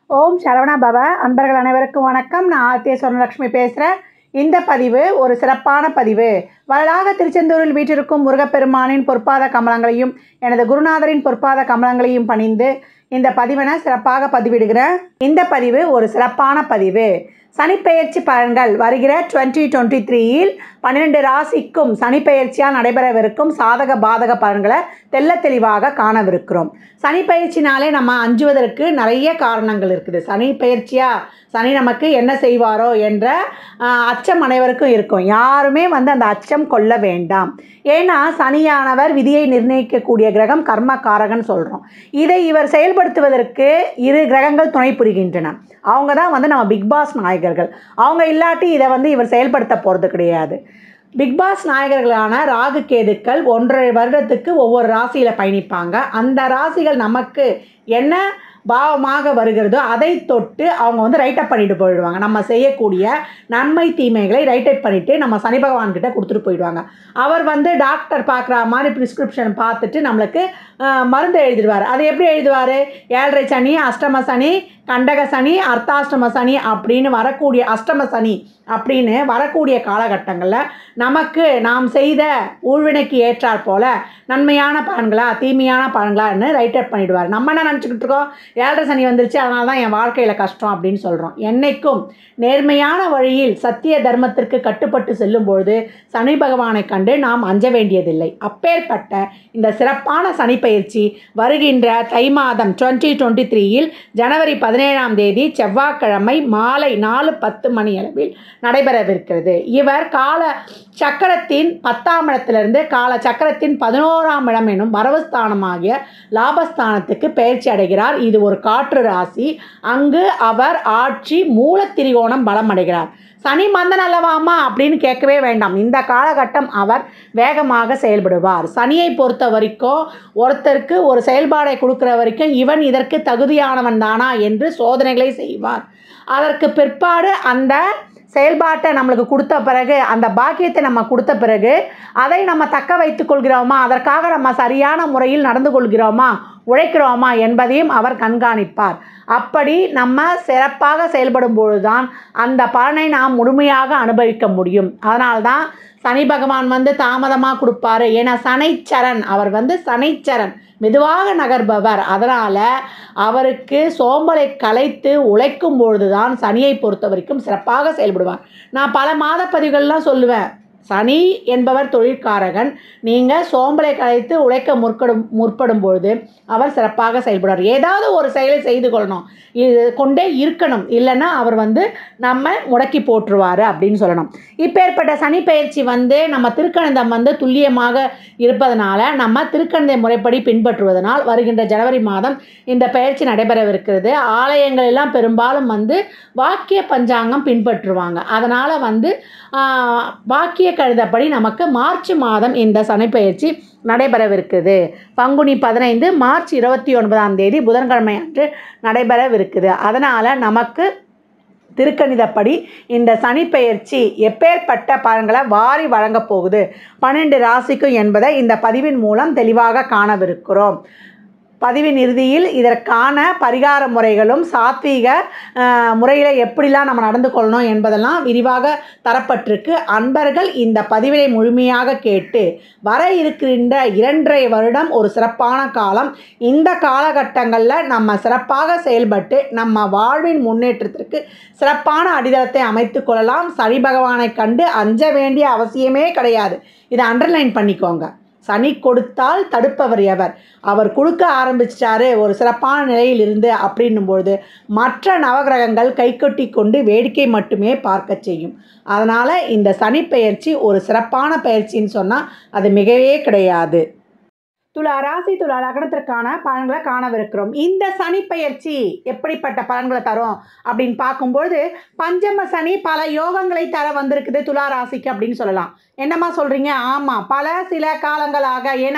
ஓம் சரவணா பவ அன்பர்கள் அனைவருக்கும் வணக்கம் நான் ஆர்த்திய சொர்ணலட்சுமி பேசுகிறேன் இந்த பதிவு ஒரு சிறப்பான பதிவு வரலாக திருச்செந்தூரில் வீற்றிருக்கும் முருகப்பெருமானின் பொற்பாத கமலங்களையும் எனது குருநாதரின் பொற்பாத கமலங்களையும் பணிந்து இந்த பதிவினை சிறப்பாக பதிவிடுகிறேன் இந்த பதிவு ஒரு சிறப்பான பதிவு சனிப்பெயர்ச்சி பலன்கள் வருகிற டுவெண்ட்டி டுவெண்ட்டி த்ரீயில் பன்னிரெண்டு ராசிக்கும் சனிப்பெயர்ச்சியால் நடைபெறவிருக்கும் சாதக பாதக பலன்களை தெள்ள தெளிவாக காணவிருக்கிறோம் சனிப்பெயர்ச்சினாலே நம்ம அஞ்சுவதற்கு நிறைய காரணங்கள் இருக்குது சனி பயிற்சியா சனி நமக்கு என்ன செய்வாரோ என்ற ஆஹ், அச்சம் அனைவருக்கும் இருக்கும் யாருமே வந்து அந்த அச்சம் கொள்ள வேண்டாம் ஏன்னா சனியானவர் விதியை நிர்ணயிக்கக்கூடிய கிரகம் கர்மகாரகன் சொல்கிறோம் இதை இவர் செயல்படுத்துவதற்கு இரு கிரகங்கள் துணை புரிகின்றன அவங்க தான் வந்து நம்ம பிக் பாஸ் நாயகர்கள் அவங்க இல்லாட்டி இதை வந்து இவர் செயல்படுத்த போகிறது கிடையாது பிக் பாஸ் நாயகர்களான ராகு கேதுக்கள் ஒன்றரை வருடத்துக்கு ஒவ்வொரு ராசியில் பயணிப்பாங்க அந்த ராசிகள் நமக்கு என்ன பாவமாக வருகிறதோ அதை தொட்டு அவங்க வந்து ரைட்டப் பண்ணிட்டு போயிடுவாங்க நம்ம செய்யக்கூடிய நன்மை தீமைகளை ரைட்டப் பண்ணிவிட்டு நம்ம சனி பகவான் கிட்ட கொடுத்துட்டு போயிடுவாங்க அவர் வந்து டாக்டர் பார்க்குற மாதிரி ப்ரிஸ்கிரிப்ஷன் பார்த்துட்டு நம்மளுக்கு ஆஹ், மருந்து எழுதிடுவார் அது எப்படி எழுதுவார் ஏழரை சனி அஷ்டம சனி கண்டக சனி அர்த்தாஷ்டம சனி அப்படின்னு வரக்கூடிய அஷ்டம சனி அப்படின்னு வரக்கூடிய காலகட்டங்களில் நமக்கு நாம் செய்த ஊழ்வினைக்கு ஏற்றாற் போல நன்மையான பலன்களா தீமையான பலன்களான்னு ரைட்டர் பண்ணிடுவார் நம்ம என்ன நினச்சிக்கிட்டு இருக்கோம் ஏழரை சனி வந்துருச்சு அதனால தான் என் வாழ்க்கையில் கஷ்டம் அப்படின்னு சொல்கிறோம் என்னைக்கும் நேர்மையான வழியில் சத்திய தர்மத்திற்கு கட்டுப்பட்டு செல்லும் பொழுது சனி பகவானை கண்டு நாம் அஞ்ச வேண்டியதில்லை அப்பேற்பட்ட இந்த சிறப்பான சனிப்பெயர்ச்சி வருகின்ற தை மாதம் டுவெண்ட்டி டுவெண்ட்டி த்ரீயில் ஜனவரி பதினேழாம் தேதி செவ்வாய்க்கிழமை மாலை நாலு பத்து மணி அளவில் நடைபெறவிருக்கிறது இவர் கால சக்கரத்தின் பத்தாம் இடத்திலிருந்து கால சக்கரத்தின் பதினோராம் இடம் எனும் வரவுஸ்தானமாகிய லாபஸ்தானத்துக்கு பயிற்சி அடைகிறார் இது ஒரு காற்று ராசி அங்கு அவர் ஆட்சி மூலத்திரிகோணம் பலம் அடைகிறார் சனி மந்தன் அல்லவாமா அப்படின்னு கேட்கவே வேண்டாம் இந்த காலகட்டம் அவர் வேகமாக செயல்படுவார் சனியை பொறுத்த வரைக்கும் ஒருத்தருக்கு ஒரு செயல்பாடை கொடுக்குற வரைக்கும் இவன் இதற்கு தகுதியானவன் தானா என்று சோதனைகளை செய்வார் அதற்கு பிற்பாடு அந்த செயல்பாட்டை நம்மளுக்கு கொடுத்த பிறகு அந்த பாக்கியத்தை நம்ம கொடுத்த பிறகு அதை நம்ம தக்க வைத்துக் கொள்கிறோமா அதற்காக நம்ம சரியான முறையில் நடந்து கொள்கிறோமா உழைக்கிறோமா என்பதையும் அவர் கண்காணிப்பார் அப்படி நம்ம சிறப்பாக செயல்படும் பொழுதுதான் அந்த பலனை நாம் முழுமையாக அனுபவிக்க முடியும் அதனால்தான் சனி பகவான் வந்து தாமதமாக கொடுப்பாரு ஏன்னா சனைச்சரன் அவர் வந்து சனைச்சரன் மெதுவாக நகர்பவர் அதனால் அவருக்கு சோம்பலை கலைத்து உழைக்கும் பொழுதுதான் சனியை பொறுத்த வரைக்கும் சிறப்பாக செயல்படுவார் நான் பல மாத பதிவுகள்லாம் சொல்லுவேன் சனி என்பவர் தொழிற்காரகன் நீங்கள் சோம்பலை கலைத்து உழைக்க முற்படும் முற்படும் பொழுது அவர் சிறப்பாக செயல்படுவார் ஏதாவது ஒரு செயலை செய்து கொள்ளணும் இது கொண்டே இருக்கணும் இல்லைன்னா அவர் வந்து நம்ம முடக்கி போட்டுருவார் அப்படின்னு சொல்லணும் இப்பேற்பட்ட சனி பயிற்சி வந்து நம்ம திருக்கணிதம் வந்து துல்லியமாக இருப்பதனால நம்ம திருக்கணித முறைப்படி பின்பற்றுவதனால் வருகின்ற ஜனவரி மாதம் இந்த பயிற்சி நடைபெறவிருக்கிறது ஆலயங்கள் எல்லாம் பெரும்பாலும் வந்து வாக்கிய பஞ்சாங்கம் பின்பற்றுவாங்க அதனால் வந்து ஆஹ், வாக்கிய கழுதப்படி நமக்கு மார்ச் மாதம் இந்த சனிப்பெயர்ச்சி நடைபெறவிருக்குது பங்குனி பதினைந்து மார்ச் இருபத்தி ஒன்பதாம் தேதி புதன்கிழமை அன்று நடைபெறவிருக்குது அதனால் நமக்கு திருக்கணிதப்படி இந்த சனிப்பெயர்ச்சி எப்பேற்பட்ட பலன்களை வாரி வழங்கப் போகுது பன்னெண்டு ராசிக்கும் என்பதை இந்த பதிவின் மூலம் தெளிவாக காணவிருக்கிறோம் பதிவின் இறுதியில் இதற்கான பரிகார முறைகளும் சாத்வீக முறையில் எப்படிலாம் நம்ம நடந்து கொள்ளணும் என்பதெல்லாம் விரிவாக தரப்பட்டிருக்கு அன்பர்கள் இந்த பதிவினை முழுமையாக கேட்டு வர இருக்கின்ற இரண்டரை வருடம் ஒரு சிறப்பான காலம் இந்த காலகட்டங்களில் நம்ம சிறப்பாக செயல்பட்டு நம்ம வாழ்வின் முன்னேற்றத்திற்கு சிறப்பான அடித்தளத்தை அமைத்து கொள்ளலாம் சனி பகவானை கண்டு அஞ்ச வேண்டிய அவசியமே கிடையாது இதை அண்டர்லைன் பண்ணிக்கோங்க சனி கொடுத்தால் தடுப்பவர் எவர் அவர் கொடுக்க ஆரம்பிச்சிட்டாரு ஒரு சிறப்பான நிலையில் இருந்து அப்படின்னும் பொழுது மற்ற நவகிரகங்கள் கைகொட்டி கொண்டு வேடிக்கை மட்டுமே பார்க்க செய்யும் அதனால் இந்த சனி பெயர்ச்சி ஒரு சிறப்பான பயிற்சின்னு சொன்னால் அது மிகவே கிடையாது துலா ராசி துலா லக்னத்திற்கான பலன்களை காணவிருக்கிறோம் இந்த சனி பெயர்ச்சி எப்படிப்பட்ட பலன்களை தரும் அப்படின்னு பார்க்கும்பொழுது பஞ்சம சனி பல யோகங்களை தர வந்திருக்குது துலா ராசிக்கு அப்படின்னு சொல்லலாம் என்னம்மா சொல்கிறீங்க ஆமாம் பல சில காலங்களாக ஏன்னா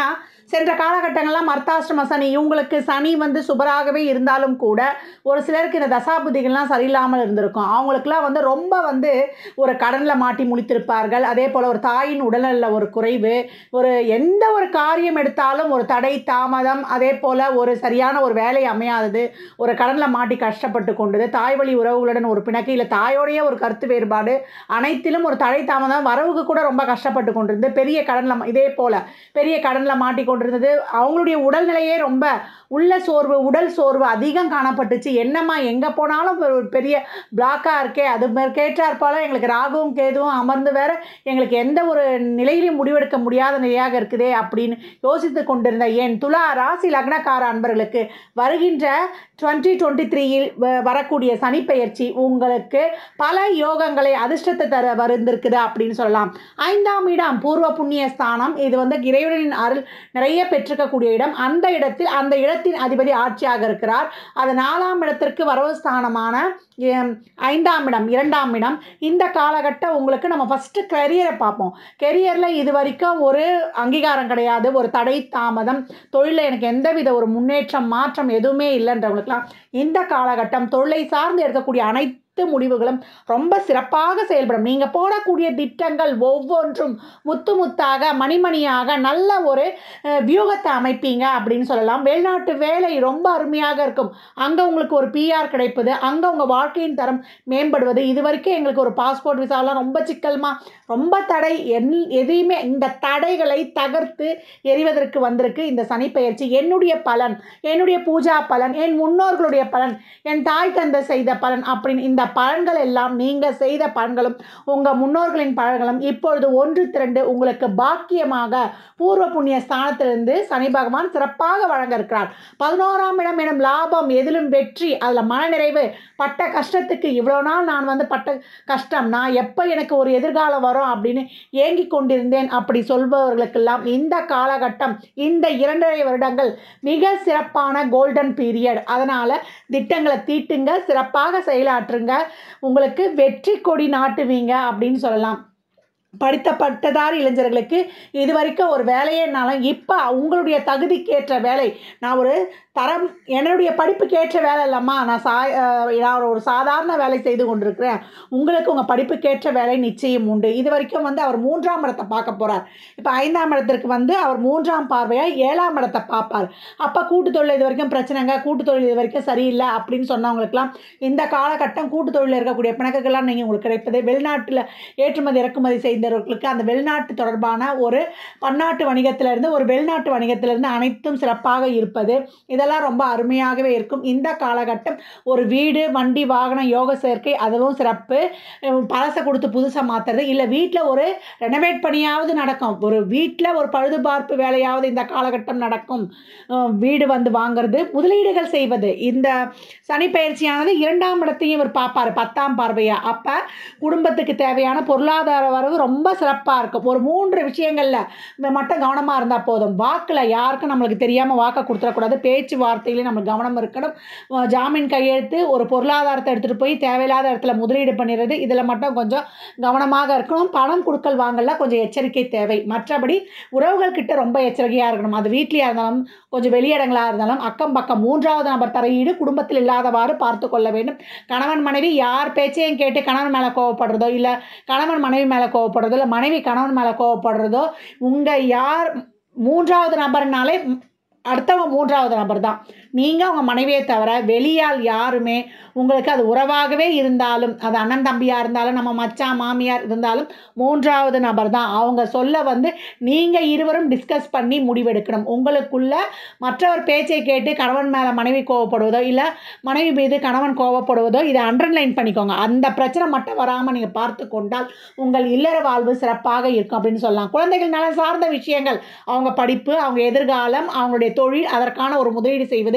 சென்ற காலகட்டங்கள்லாம் அர்த்தாஷ்டம சனி இவங்களுக்கு சனி வந்து சுபராகவே இருந்தாலும் கூட ஒரு சிலருக்கு இந்த தசாபுதிகள்லாம் சரியில்லாமல் இருந்திருக்கும் அவங்களுக்குலாம் வந்து ரொம்ப வந்து ஒரு கடனில் மாட்டி முழித்திருப்பார்கள் அதே போல் ஒரு தாயின் உடல்நல ஒரு குறைவு ஒரு எந்த ஒரு காரியம் எடுத்தாலும் ஒரு தடை தாமதம் அதே போல் ஒரு சரியான ஒரு வேலை அமையாதது ஒரு கடனில் மாட்டி கஷ்டப்பட்டு கொண்டது தாய் வழி உறவுகளுடன் ஒரு பிணக்கு இல்லை தாயோடைய ஒரு கருத்து வேறுபாடு அனைத்திலும் ஒரு தடை தாமதம் வரவுக்கு கூட ரொம்ப கஷ்டப்பட்டு கொண்டிருந்து பெரிய கடனில் இதே போல் பெரிய கடனில் மாட்டி கொண்டிருந்தது அவங்களுடைய உடல்நிலையே ரொம்ப உள்ள சோர்வு உடல் சோர்வு அதிகம் காணப்பட்டுச்சு என்னம்மா எங்கே போனாலும் ஒரு பெரிய பிளாக்காக இருக்கே அது கேட்டார் போல் எங்களுக்கு ராகுவும் கேதுவும் அமர்ந்து வேற எங்களுக்கு எந்த ஒரு நிலையிலும் முடிவெடுக்க முடியாத நிலையாக இருக்குதே அப்படின்னு யோசித்து கொண்டிருந்த என் துலா ராசி லக்னக்கார அன்பர்களுக்கு வருகின்ற டுவெண்ட்டி டுவெண்ட்டி த்ரீயில் வரக்கூடிய சனிப்பெயர்ச்சி உங்களுக்கு பல யோகங்களை அதிர்ஷ்டத்தை தர வருந்திருக்குது அப்படின்னு சொல்லலாம் ஐந்தாம் இடம் பூர்வ புண்ணிய ஸ்தானம் இது வந்து இறைவனின் அருள் நிறைய பெற்றிருக்கக்கூடிய இடம் அந்த இடத்தில் அந்த இடத்தின் அதிபதி ஆட்சியாக இருக்கிறார் அது நாலாம் இடத்திற்கு வரவு ஸ்தானமான எம், ஐந்தாம் இடம் இரண்டாம் இடம் இந்த காலகட்டம் உங்களுக்கு நம்ம ஃபஸ்ட்டு கெரியரை பார்ப்போம் கெரியரில் இது வரைக்கும் ஒரு அங்கீகாரம் கிடையாது ஒரு தடை தாமதம் தொழிலில் எனக்கு எந்தவித ஒரு முன்னேற்றம் மாற்றம் எதுவுமே இல்லைன்றவங்களுக்குலாம் இந்த காலகட்டம் தொழிலை சார்ந்து எடுக்கக்கூடிய அனைத்து முடிவுகளும் ரொம்ப சிறப்பாக செயல்படும் நீங்கள் போடக்கூடிய திட்டங்கள் ஒவ்வொன்றும் முத்து முத்தாக மணிமணியாக நல்ல ஒரு அஹ், வியூகத்தை அமைப்பீங்க அப்படின்னு சொல்லலாம் வெளிநாட்டு வேலை ரொம்ப அருமையாக இருக்கும் அங்கே உங்களுக்கு ஒரு பிஆர் கிடைப்பது அங்கே உங்கள் வாழ்க்கையின் தரம் மேம்படுவது இது வரைக்கும் எங்களுக்கு ஒரு பாஸ்போர்ட் விசாலாம் ரொம்ப சிக்கல்மா ரொம்ப தடை என் எதையுமே இந்த தடைகளை தகர்த்து எறிவதற்கு வந்திருக்கு இந்த சனிப்பெயர்ச்சி என்னுடைய பலன் என்னுடைய பூஜா பலன் என் முன்னோர்களுடைய பலன் என் தாய் தந்தை செய்த பலன் அப்படின்னு இந்த பலன்கள் எல்லாம் நீங்கள் செய்த பலன்களும் உங்கள் முன்னோர்களின் பலன்களும் இப்பொழுது ஒன்று திரண்டு உங்களுக்கு பாக்கியமாக பூர்வ புண்ணிய ஸ்தானத்திலிருந்து சனி பகவான் சிறப்பாக வழங்க இருக்கிறார் பதினோராம் இடம் எனும் லாபம் எதிலும் வெற்றி அதில் மனநிறைவு பட்ட கஷ்டத்துக்கு இவ்வளோ நாள் நான் வந்து பட்ட கஷ்டம் நான் எப்போ எனக்கு ஒரு எதிர்காலம் வரும் அப்படின்னு ஏங்கி கொண்டிருந்தேன் அப்படி சொல்பவர்களுக்கெல்லாம் இந்த காலகட்டம் இந்த இரண்டரை வருடங்கள் மிக சிறப்பான கோல்டன் பீரியட் அதனால் திட்டங்களை தீட்டுங்க சிறப்பாக செயலாற்றுங்க உங்களுக்கு வெற்றி கொடி நாட்டுவீங்க அப்படின்னு சொல்லலாம் படித்த பட்டதாரி இளைஞர்களுக்கு இது வரைக்கும் ஒரு வேலையேனாலும் இப்போ உங்களுடைய தகுதிக்கேற்ற வேலை நான் ஒரு தரம் என்னுடைய படிப்புக்கு ஏற்ற வேலை இல்லைம்மா நான் சா அஹ் நான் ஒரு சாதாரண வேலை செய்து கொண்டிருக்கிறேன் உங்களுக்கு உங்கள் படிப்புக்கேற்ற வேலை நிச்சயம் உண்டு இது வரைக்கும் வந்து அவர் மூன்றாம் இடத்தை பார்க்க போகிறார் இப்போ ஐந்தாம் இடத்திற்கு வந்து அவர் மூன்றாம் பார்வையாக ஏழாம் இடத்தை பார்ப்பார் அப்போ கூட்டு தொழில் இது வரைக்கும் பிரச்சனைங்க கூட்டு தொழில் இது வரைக்கும் சரியில்லை அப்படின்னு சொன்னவங்களுக்குலாம் இந்த காலகட்டம் கூட்டு தொழிலில் இருக்கக்கூடிய பிணக்குகள்லாம் நீங்கள் உங்களுக்கு கிடைப்பது வெளிநாட்டில் ஏற்றுமதி இறக்குமதி செய்தவர்களுக்கு அந்த வெளிநாட்டு தொடர்பான ஒரு பன்னாட்டு வணிகத்திலிருந்து ஒரு வெளிநாட்டு வணிகத்திலிருந்து அனைத்தும் சிறப்பாக இருப்பது இதெல்லாம் ரொம்ப அருமையாகவே இருக்கும் இந்த காலகட்டம் ஒரு வீடு வண்டி வாகனம் யோக சேர்க்கை அதுவும் சிறப்பு அஹ் பழசை கொடுத்து புதுசாக மாற்றுறது இல்லை வீட்டில் ஒரு ரெனோவேட் பணியாவது நடக்கும் ஒரு வீட்டில் ஒரு பழுதுபார்ப்பு வேலையாவது இந்த காலகட்டம் நடக்கும் அஹ் வீடு வந்து வாங்குறது முதலீடுகள் செய்வது இந்த சனிப்பெயர்ச்சியானது இரண்டாம் இடத்தையும் இவர் பார்ப்பார் பத்தாம் பார்வையாக அப்போ குடும்பத்துக்கு தேவையான பொருளாதார வரவு ரொம்ப சிறப்பாக இருக்கும் ஒரு மூன்று விஷயங்களில் மட்டும் கவனமாக இருந்தால் போதும் வாக்கில் யாருக்கும் நம்மளுக்கு தெரியாமல் வாக்கை கொடுத்துடக்கூடாது பேச்சுவார்த்தையிலே நம்ம கவனம் இருக்கணும் அஹ் ஜாமீன் கையெழுத்து ஒரு பொருளாதாரத்தை எடுத்துகிட்டு போய் தேவையில்லாத இடத்துல முதலீடு பண்ணிடுறது இதில் மட்டும் கொஞ்சம் கவனமாக இருக்கணும் பணம் கொடுக்கல் வாங்கல கொஞ்சம் எச்சரிக்கை தேவை மற்றபடி உறவுகள் கிட்ட ரொம்ப எச்சரிக்கையாக இருக்கணும் அது வீட்லையாக இருந்தாலும் கொஞ்சம் வெளியிடங்களாக இருந்தாலும் அக்கம் பக்கம் மூன்றாவது நபர் தலையீடு குடும்பத்தில் இல்லாதவாறு பார்த்து கொள்ள வேண்டும் கணவன் மனைவி யார் பேச்சையும் கேட்டு கணவன் மேலே கோவப்படுறதோ இல்லை கணவன் மனைவி மேலே கோவப்படுறதோ இல்லை மனைவி கணவன் மேலே கோவப்படுறதோ உங்கள் யார் மூன்றாவது நபர்னாலே அடுத்தவன் மூன்றாவது நபர் தான் நீங்கள் அவங்க மனைவியை தவிர வெளியால் யாருமே உங்களுக்கு அது உறவாகவே இருந்தாலும் அது அண்ணன் தம்பியாக இருந்தாலும் நம்ம மச்சான் மாமியார் இருந்தாலும் மூன்றாவது நபர் தான் அவங்க சொல்ல வந்து நீங்கள் இருவரும் டிஸ்கஸ் பண்ணி முடிவெடுக்கணும் உங்களுக்குள்ள மற்றவர் பேச்சை கேட்டு கணவன் மேலே மனைவி கோவப்படுவதோ இல்லை மனைவி மீது கணவன் கோவப்படுவதோ இதை அண்டர்லைன் பண்ணிக்கோங்க அந்த பிரச்சனை மட்டும் வராமல் நீங்கள் பார்த்து கொண்டால் உங்கள் இல்லற வாழ்வு சிறப்பாக இருக்கும் அப்படின்னு சொல்லலாம் குழந்தைகள் நலன் சார்ந்த விஷயங்கள் அவங்க படிப்பு அவங்க எதிர்காலம் அவங்களுடைய தொழில் அதற்கான ஒரு முதலீடு செய்வது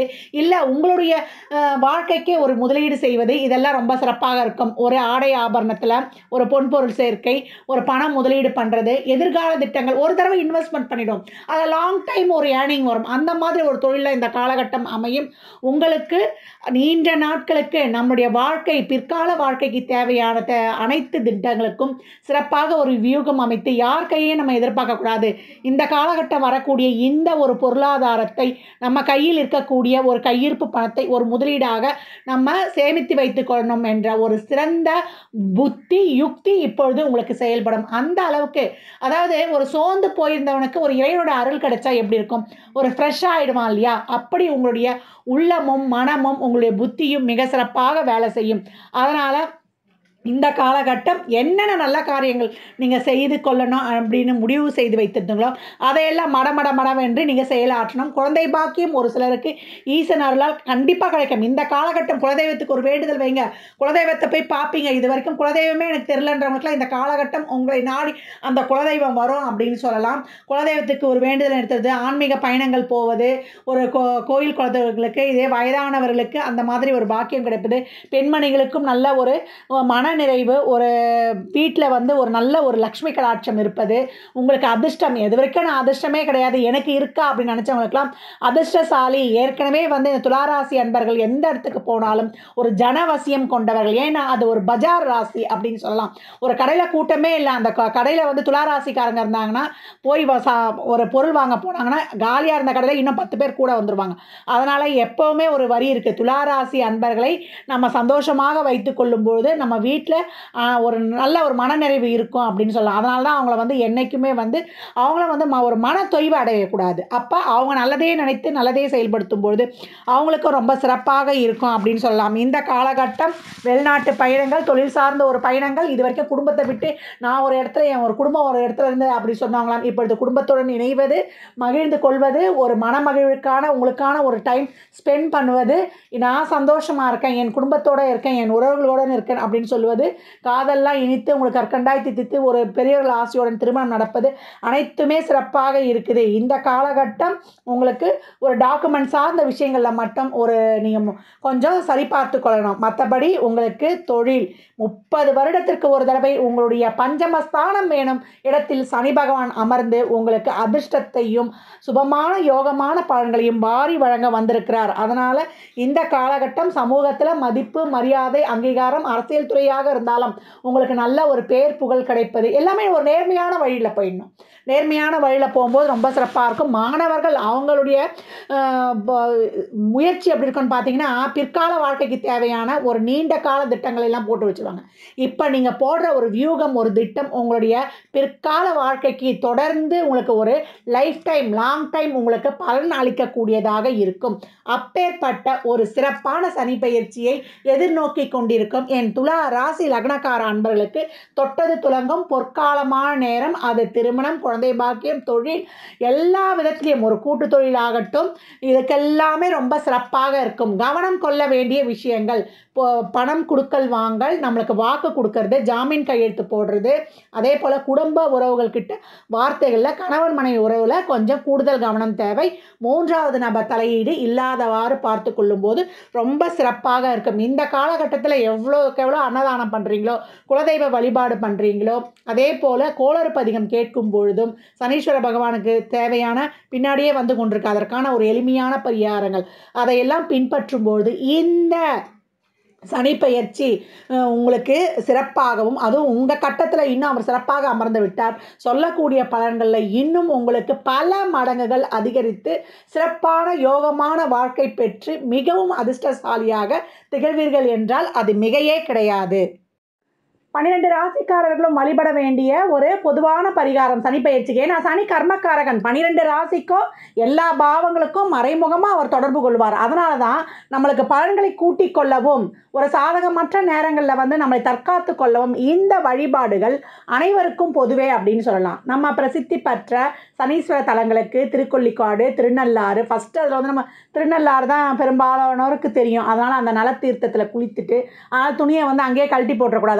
செய்வது இல்லை உங்களுடைய அஹ், வாழ்க்கைக்கு ஒரு முதலீடு செய்வது இதெல்லாம் ரொம்ப சிறப்பாக இருக்கும் ஒரு ஆடை ஆபரணத்தில் ஒரு பொன்பொருள் சேர்க்கை ஒரு பணம் முதலீடு பண்ணுறது எதிர்கால திட்டங்கள் ஒரு தடவை இன்வெஸ்ட்மெண்ட் பண்ணிடும் அது லாங் டைம் ஒரு ஏர்னிங் வரும் அந்த மாதிரி ஒரு தொழிலில் இந்த காலகட்டம் அமையும் உங்களுக்கு நீண்ட நாட்களுக்கு நம்முடைய வாழ்க்கை பிற்கால வாழ்க்கைக்கு தேவையான தே அனைத்து திட்டங்களுக்கும் சிறப்பாக ஒரு வியூகம் அமைத்து யார் கையே நம்ம எதிர்பார்க்கக்கூடாது இந்த காலகட்டம் வரக்கூடிய இந்த ஒரு பொருளாதாரத்தை நம்ம கையில் இருக்கக்கூடிய ஒரு கையிருப்பு பணத்தை ஒரு முதலீடாக நம்ம சேமித்து வைத்துக் கொள்ளணும் என்ற ஒரு சிறந்த புத்தி யுக்தி இப்பொழுது உங்களுக்கு செயல்படும் அந்த அளவுக்கு அதாவது ஒரு சோர்ந்து போயிருந்தவனுக்கு ஒரு இறைவனோட அருள் கிடைச்சா எப்படி இருக்கும் ஒரு ஃப்ரெஷ் ஆகிடுவான் இல்லையா அப்படி உங்களுடைய உள்ளமும் மனமும் உங்களுடைய புத்தியும் மிக சிறப்பாக வேலை செய்யும் அதனால் இந்த காலகட்டம் என்னென்ன நல்ல காரியங்கள் நீங்கள் செய்து கொள்ளணும் அப்படின்னு முடிவு செய்து வைத்திருந்தீங்களோ அதையெல்லாம் மட மட மடவென்று நீங்கள் செயலாற்றணும் குழந்தை பாக்கியம் ஒரு சிலருக்கு ஈசன் அருளால் கண்டிப்பாக கிடைக்கும் இந்த காலகட்டம் குலதெய்வத்துக்கு ஒரு வேண்டுதல் வைங்க குலதெய்வத்தை போய் பார்ப்பீங்க இது வரைக்கும் குலதெய்வமே எனக்கு தெரிலன்றவங்களுக்குலாம் இந்த காலகட்டம் உங்களை நாடி அந்த குலதெய்வம் வரும் அப்படின்னு சொல்லலாம் குலதெய்வத்துக்கு ஒரு வேண்டுதல் எடுத்தது ஆன்மீக பயணங்கள் போவது ஒரு கோ கோயில் குலதெய்வங்களுக்கு இதே வயதானவர்களுக்கு அந்த மாதிரி ஒரு பாக்கியம் கிடைப்பது பெண்மணிகளுக்கும் நல்ல ஒரு மன நிறைவு ஒரு வீட்டில் வந்து ஒரு நல்ல ஒரு லக்ஷ்மி கடாட்சம் இருப்பது உங்களுக்கு அதிர்ஷ்டம் எது வரைக்கும் நான் அதிர்ஷ்டமே கிடையாது எனக்கு இருக்கா அப்படின்னு நினச்சவங்களுக்குலாம் அதிர்ஷ்டசாலி ஏற்கனவே வந்து இந்த துளாராசி அன்பர்கள் எந்த இடத்துக்கு போனாலும் ஒரு ஜனவசியம் கொண்டவர்கள் ஏன்னா அது ஒரு பஜார் ராசி அப்படின்னு சொல்லலாம் ஒரு கடையில் கூட்டமே இல்லை அந்த கடையில் வந்து துளாராசிக்காரங்க இருந்தாங்கன்னா போய் வ- சா ஒரு பொருள் வாங்க போனாங்கன்னா காலியாக இருந்த கடையில் இன்னும் பத்து பேர் கூட வந்துருவாங்க அதனால் எப்போவுமே ஒரு வரி இருக்குது துளாராசி அன்பர்களை நம்ம சந்தோஷமாக வைத்து கொள்ளும்பொழுது நம்ம வீட்டில் ஒரு நல்ல ஒரு மனநிறைவு இருக்கும் அப்படின்னு சொல்லலாம் அதனால தான் அவங்கள வந்து என்றைக்குமே வந்து அவங்கள வந்து ம ஒரு மன தொய்வு அடையக்கூடாது அப்போ அவங்க நல்லதே நினைத்து நல்லதே செயல்படுத்தும் பொழுது அவங்களுக்கும் ரொம்ப சிறப்பாக இருக்கும் அப்படின்னு சொல்லலாம் இந்த காலகட்டம் வெளிநாட்டு பயணங்கள் தொழில் சார்ந்த ஒரு பயணங்கள் இது வரைக்கும் குடும்பத்தை விட்டு நான் ஒரு இடத்துல என் ஒரு குடும்பம் ஒரு இடத்துல இருந்து அப்படி சொன்னாங்களாம் இப்பொழுது குடும்பத்துடன் இணைவது மகிழ்ந்து கொள்வது ஒரு மனமகிழ்வுக்கான உங்களுக்கான ஒரு டைம் ஸ்பெண்ட் பண்ணுவது நான் சந்தோஷமாக இருக்கேன் என் குடும்பத்தோடு இருக்கேன் என் உறவுகளோடு இருக்கேன் அப்படின்னு சொல்லுவது காதெல்லாம் இனித்து உங்களுக்கு கற்கண்டாய் தித்தித்து ஒரு பெரியவர்கள் ஆசையுடன் திருமணம் நடப்பது அனைத்துமே சிறப்பாக இருக்குது இந்த காலகட்டம் உங்களுக்கு ஒரு டாக்குமெண்ட் சார்ந்த விஷயங்களில் மட்டும் ஒரு நீங்கள் கொஞ்சம் சரிபார்த்து கொள்ளணும் மற்றபடி உங்களுக்கு தொழில் முப்பது வருடத்திற்கு ஒரு தடவை உங்களுடைய பஞ்சமஸ்தானம் வேணும் இடத்தில் சனி பகவான் அமர்ந்து உங்களுக்கு அதிர்ஷ்டத்தையும் சுபமான யோகமான பலன்களையும் வாரி வழங்க வந்திருக்கிறார் அதனால் இந்த காலகட்டம் சமூகத்தில் மதிப்பு மரியாதை அங்கீகாரம் அரசியல் துறையாக இருந்தாலும் உங்களுக்கு நல்ல ஒரு பேர் புகழ் கிடைப்பது எல்லாமே ஒரு நேர்மையான வழியில் போயிடணும் நேர்மையான வழியில் போகும்போது ரொம்ப சிறப்பாக இருக்கும் மாணவர்கள் அவங்களுடைய ஆஹ், ப- முயற்சி எப்படி இருக்குன்னு பார்த்தீங்கன்னா பிற்கால வாழ்க்கைக்கு தேவையான ஒரு நீண்ட கால திட்டங்கள் எல்லாம் போட்டு வச்சுருவாங்க இப்போ நீங்கள் போடுற ஒரு வியூகம் ஒரு திட்டம் உங்களுடைய பிற்கால வாழ்க்கைக்கு தொடர்ந்து உங்களுக்கு ஒரு லைஃப் டைம் லாங் டைம் உங்களுக்கு பலன் அளிக்கக்கூடியதாக இருக்கும் அப்பேற்பட்ட ஒரு சிறப்பான சனி பயிற்சியை எதிர்நோக்கி கொண்டிருக்கும் என் துலா ராசி லக்னக்கார அன்பர்களுக்கு தொட்டது துலங்கும் பொற்காலமான நேரம் அது திருமணம் குழந்தை பாக்கியம் தொழில் எல்லா விதத்திலையும் ஒரு கூட்டு தொழிலாகட்டும் இதுக்கெல்லாமே ரொம்ப சிறப்பாக இருக்கும் கவனம் கொள்ள வேண்டிய விஷயங்கள் இப்போ பணம் கொடுக்கல் வாங்கல் நம்மளுக்கு வாக்கு கொடுக்கறது ஜாமீன் கையெழுத்து போடுறது அதே போல் குடும்ப உறவுகள் கிட்ட வார்த்தைகளில் கணவன் மனைவி உறவில் கொஞ்சம் கூடுதல் கவனம் தேவை மூன்றாவது நபர் தலையீடு இல்லாதவாறு பார்த்து கொள்ளும்போது ரொம்ப சிறப்பாக இருக்கும் இந்த காலகட்டத்தில் எவ்வளோக்கு எவ்வளோ அன்னதானம் பண்ணுறீங்களோ குலதெய்வ வழிபாடு பண்ணுறீங்களோ அதே போல் கோளறு பதிகம் கேட்கும் பொழுதும் சனீஸ்வர பகவானுக்கு தேவையான பின்னாடியே வந்து கொண்டிருக்கு அதற்கான ஒரு எளிமையான பரிகாரங்கள் அதையெல்லாம் பின்பற்றும் பொழுது இந்த சனிப்பெயர்ச்சி அஹ், உங்களுக்கு சிறப்பாகவும் அதுவும் உங்கள் கட்டத்தில் இன்னும் அவர் சிறப்பாக அமர்ந்து விட்டார் சொல்லக்கூடிய பலன்களில் இன்னும் உங்களுக்கு பல மடங்குகள் அதிகரித்து சிறப்பான யோகமான வாழ்க்கை பெற்று மிகவும் அதிர்ஷ்டசாலியாக திகழ்வீர்கள் என்றால் அது மிகையே கிடையாது பன்னிரெண்டு ராசிக்காரர்களும் வழிபட வேண்டிய ஒரு பொதுவான பரிகாரம் சனி பயிற்சிக்கு ஏன்னா சனி கர்மக்காரகன் பன்னிரெண்டு ராசிக்கும் எல்லா பாவங்களுக்கும் மறைமுகமாக அவர் தொடர்பு கொள்வார் அதனால தான் நம்மளுக்கு பலன்களை கூட்டிக் கொள்ளவும் ஒரு சாதகமற்ற நேரங்களில் வந்து நம்மளை தற்காத்து கொள்ளவும் இந்த வழிபாடுகள் அனைவருக்கும் பொதுவே அப்படின்னு சொல்லலாம் நம்ம பிரசித்தி பெற்ற சனீஸ்வர தலங்களுக்கு திருக்கொள்ளிக்காடு திருநள்ளாறு ஃபஸ்ட்டு அதில் வந்து நம்ம திருநள்ளாறு தான் பெரும்பாலானோருக்கு தெரியும் அதனால் அந்த நலத்தீர்த்தத்தில் குளித்துட்டு அதனால் துணியை வந்து அங்கேயே கழட்டி போட்டுறக்கூடாது அதற்குரிய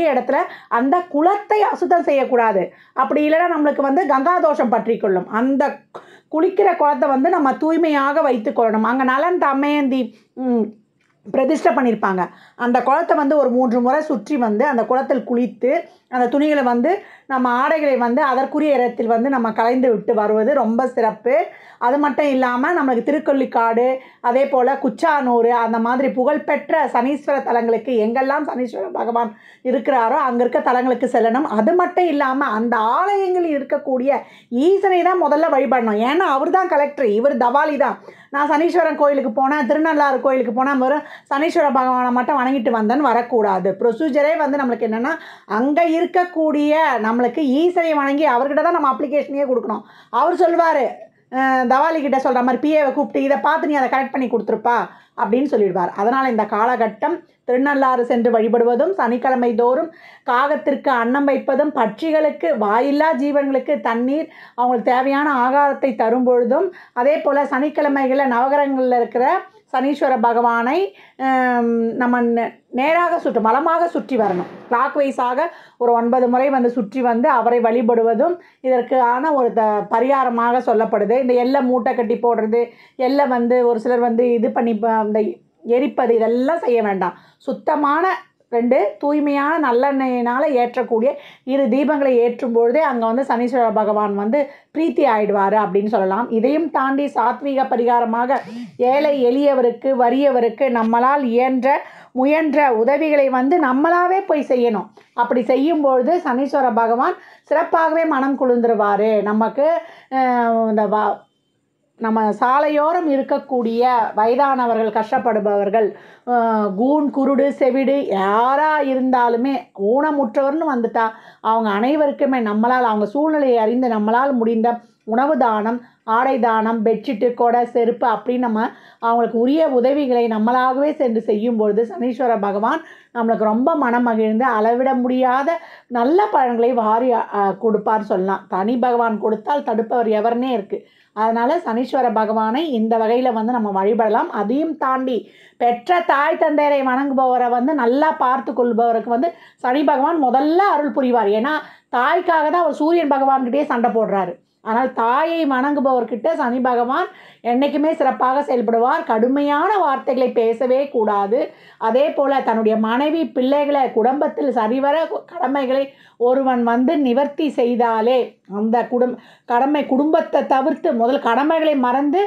இருக்கக்கூடிய இடத்துல அந்த குளத்தை அசுத்தம் செய்யக்கூடாது அப்படி இல்லைன்னா நம்மளுக்கு வந்து கங்கா தோஷம் பற்றி கொள்ளும் அந்த குளிக்கிற குளத்தை வந்து நம்ம தூய்மையாக வைத்துக்கொள்ளணும் அங்கே நலன் தமயந்தி ம், பிரதிஷ்டை பண்ணியிருப்பாங்க அந்த குளத்தை வந்து ஒரு மூன்று முறை சுற்றி வந்து அந்த குளத்தில் குளித்து அந்த துணிகளை வந்து நம்ம ஆடைகளை வந்து அதற்குரிய இடத்தில் வந்து நம்ம கலைந்து விட்டு வருவது ரொம்ப சிறப்பு அது மட்டும் இல்லாமல் நம்மளுக்கு திருக்கொல்லிக்காடு அதே போல் குச்சானூர் அந்த மாதிரி புகழ்பெற்ற சனீஸ்வர தலங்களுக்கு எங்கெல்லாம் சனீஸ்வர பகவான் இருக்கிறாரோ அங்கே இருக்க தலங்களுக்கு செல்லணும் அது மட்டும் இல்லாமல் அந்த ஆலயங்களில் இருக்கக்கூடிய ஈசனை தான் முதல்ல வழிபடணும் ஏன்னா அவர் தான் கலெக்டர் இவர் தவாலி தான் நான் சனீஸ்வரன் கோயிலுக்கு போனேன் திருநள்ளாறு கோயிலுக்கு போனால் வெறும் சனீஸ்வர பகவானை மட்டும் வணங்கிட்டு வந்தேன்னு வரக்கூடாது ப்ரொசீஜரே வந்து நம்மளுக்கு என்னென்னா அங்கே இருக்கக்கூடிய நம்மளுக்கு ஈசனை வணங்கி அவர்கிட்ட தான் நம்ம அப்ளிகேஷனையே கொடுக்கணும் அவர் சொல்வார் தவாலி கிட்ட சொல்கிற மாதிரி பிஏவை கூப்பிட்டு இதை பார்த்து நீ அதை கரெக்ட் பண்ணி கொடுத்துருப்பா அப்படின்னு சொல்லிடுவார் அதனால் இந்த காலகட்டம் திருநள்ளாறு சென்று வழிபடுவதும் சனிக்கிழமை தோறும் காகத்திற்கு அன்னம் வைப்பதும் பட்சிகளுக்கு வாயில்லா ஜீவன்களுக்கு தண்ணீர் அவங்களுக்கு தேவையான ஆகாரத்தை தரும் பொழுதும் அதே போல் சனிக்கிழமைகளில் நவகிரகங்களில் இருக்கிற சனீஸ்வர பகவானை ஆம், நம்ம நே- நேராக சுற்று மலமாக சுற்றி வரணும் கிளாக் வைஸாக ஒரு ஒன்பது முறை வந்து சுற்றி வந்து அவரை வழிபடுவதும் இதற்கான ஒரு த பரிகாரமாக சொல்லப்படுது இந்த எல்லை மூட்டை கட்டி போடுறது எல்லை வந்து ஒரு சிலர் வந்து இது பண்ணி ப- அந்த எரிப்பது இதெல்லாம் செய்ய வேண்டாம் சுத்தமான ரெண்டு தூய்மையான நல்லெண்ணெயினால் ஏற்றக்கூடிய இரு தீபங்களை ஏற்றும் பொழுதே அங்கே வந்து சனீஸ்வர பகவான் வந்து பிரீத்தி ஆயிடுவார் அப்படின்னு சொல்லலாம் இதையும் தாண்டி சாத்வீக பரிகாரமாக ஏழை எளியவருக்கு வறியவருக்கு நம்மளால் இயன்ற முயன்ற உதவிகளை வந்து நம்மளாவே போய் செய்யணும் அப்படி செய்யும்பொழுது சனீஸ்வர பகவான் சிறப்பாகவே மனம் குளிர்ந்துருவார் நமக்கு அஹ், இந்த வா நம்ம சாலையோரம் இருக்கக்கூடிய வயதானவர்கள் கஷ்டப்படுபவர்கள் அஹ், கூன் குருடு செவிடு யாராக இருந்தாலுமே ஊனமுற்றவர்னு வந்துட்டா அவங்க அனைவருக்குமே நம்மளால் அவங்க சூழ்நிலையை அறிந்து நம்மளால் முடிந்த உணவு தானம் ஆடை தானம் பெட்ஷீட்டு கொடை செருப்பு அப்படின்னு நம்ம அவங்களுக்கு உரிய உதவிகளை நம்மளாகவே சென்று செய்யும் பொழுது சனீஸ்வர பகவான் நம்மளுக்கு ரொம்ப மனம் மகிழ்ந்து அளவிட முடியாத நல்ல பலன்களை வாரி அஹ், கொடுப்பார் சொல்லலாம் தனி பகவான் கொடுத்தால் தடுப்பவர் எவர்னே இருக்குது அதனால் சனீஸ்வர பகவானை இந்த வகையில் வந்து நம்ம வழிபடலாம் அதையும் தாண்டி பெற்ற தாய் தந்தையரை வணங்குபவரை வந்து நல்லா பார்த்து கொள்பவருக்கு வந்து சனி பகவான் முதல்ல அருள் புரிவார் ஏன்னா தாய்க்காக தான் அவர் சூரியன் பகவான்கிட்டயே சண்டை போடுறாரு ஆனால் தாயை வணங்குபவர்கிட்ட சனி பகவான் என்றைக்குமே சிறப்பாக செயல்படுவார் கடுமையான வார்த்தைகளை பேசவே கூடாது அதே போல் தன்னுடைய மனைவி பிள்ளைகளை குடும்பத்தில் சரிவர கடமைகளை ஒருவன் வந்து நிவர்த்தி செய்தாலே அந்த குடும் கடமை குடும்பத்தை தவிர்த்து முதல் கடமைகளை மறந்து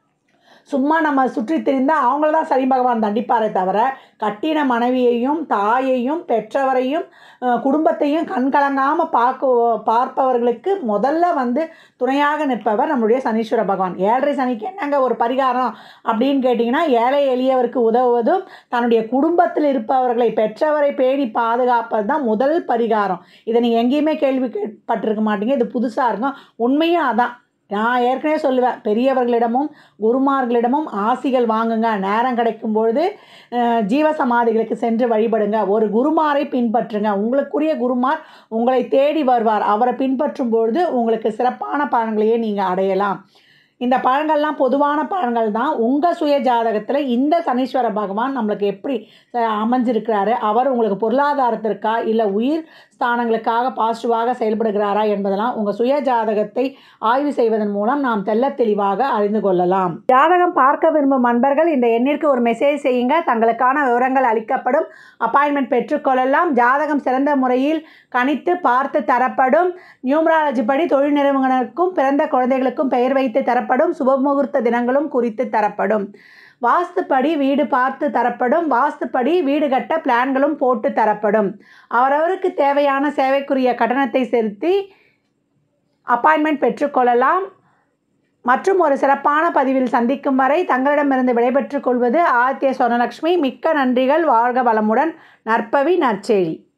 சும்மா நம்ம சுற்றி திரிந்தால் அவங்கள தான் சனி பகவான் தண்டிப்பாரே தவிர கட்டின மனைவியையும் தாயையும் பெற்றவரையும் அஹ், குடும்பத்தையும் கண்கலங்காமல் பார்க்க பார்ப்பவர்களுக்கு முதல்ல வந்து துணையாக நிற்பவர் நம்மளுடைய சனீஸ்வர பகவான் ஏழரை சனிக்கு என்னங்க ஒரு பரிகாரம் அப்படின்னு கேட்டிங்கன்னா ஏழை எளியவருக்கு உதவுவதும் தன்னுடைய குடும்பத்தில் இருப்பவர்களை பெற்றவரை பேணி பாதுகாப்பது தான் முதல் பரிகாரம் இதை நீங்கள் எங்கேயுமே கேள்விப்பட்டிருக்க மாட்டீங்க இது புதுசாக இருக்கும் உண்மையும் அதான் நான் ஏற்கனவே சொல்லுவேன் பெரியவர்களிடமும் குருமார்களிடமும் ஆசிகள் வாங்குங்க நேரம் கிடைக்கும் பொழுது அஹ், ஜீவ சமாதிகளுக்கு சென்று வழிபடுங்க ஒரு குருமாரை பின்பற்றுங்க உங்களுக்குரிய குருமார் உங்களை தேடி வருவார் அவரை பின்பற்றும் பொழுது உங்களுக்கு சிறப்பான பலன்களையே நீங்கள் அடையலாம் இந்த பழங்கள்லாம் பொதுவான பழங்கள் தான் உங்கள் சுய ஜாதகத்தில் இந்த சனீஸ்வர பகவான் நம்மளுக்கு எப்படி அஹ், அமைஞ்சிருக்கிறாரு அவர் உங்களுக்கு பொருளாதாரத்திற்கா இல்லை உயிர் ஸ்தானங்களுக்காக பாசிட்டிவாக செயல்படுகிறாரா என்பதெல்லாம் உங்கள் சுய ஜாதகத்தை ஆய்வு செய்வதன் மூலம் நாம் தெள்ளத் தெளிவாக அறிந்து கொள்ளலாம் ஜாதகம் பார்க்க விரும்பும் நண்பர்கள் இந்த எண்ணிற்கு ஒரு மெசேஜ் செய்யுங்க தங்களுக்கான விவரங்கள் அளிக்கப்படும் அப்பாயின்மெண்ட் பெற்றுக்கொள்ளலாம் ஜாதகம் சிறந்த முறையில் கணித்து பார்த்து தரப்படும் நியூமராலஜி படி தொழில் நிறுவனங்களுக்கும் பிறந்த குழந்தைகளுக்கும் பெயர் வைத்து தரப்படும் சுபமுகூர்த்த தினங்களும் குறித்து தரப்படும் வாஸ்துப்படி வீடு பார்த்து தரப்படும் வாஸ்துப்படி வீடு கட்ட பிளான்களும் போட்டு தரப்படும் அவரவருக்கு தேவையான சேவைக்குரிய கட்டணத்தை செலுத்தி அப்பாயின்மெண்ட் பெற்றுக்கொள்ளலாம் மற்றும் ஒரு சிறப்பான பதிவில் சந்திக்கும் வரை தங்களிடமிருந்து விடைபெற்றுக் கொள்வது ஆதித்ய சொர்ணலக்ஷ்மி மிக்க நன்றிகள் வாழ்க வளமுடன் நற்பவி நற்செழி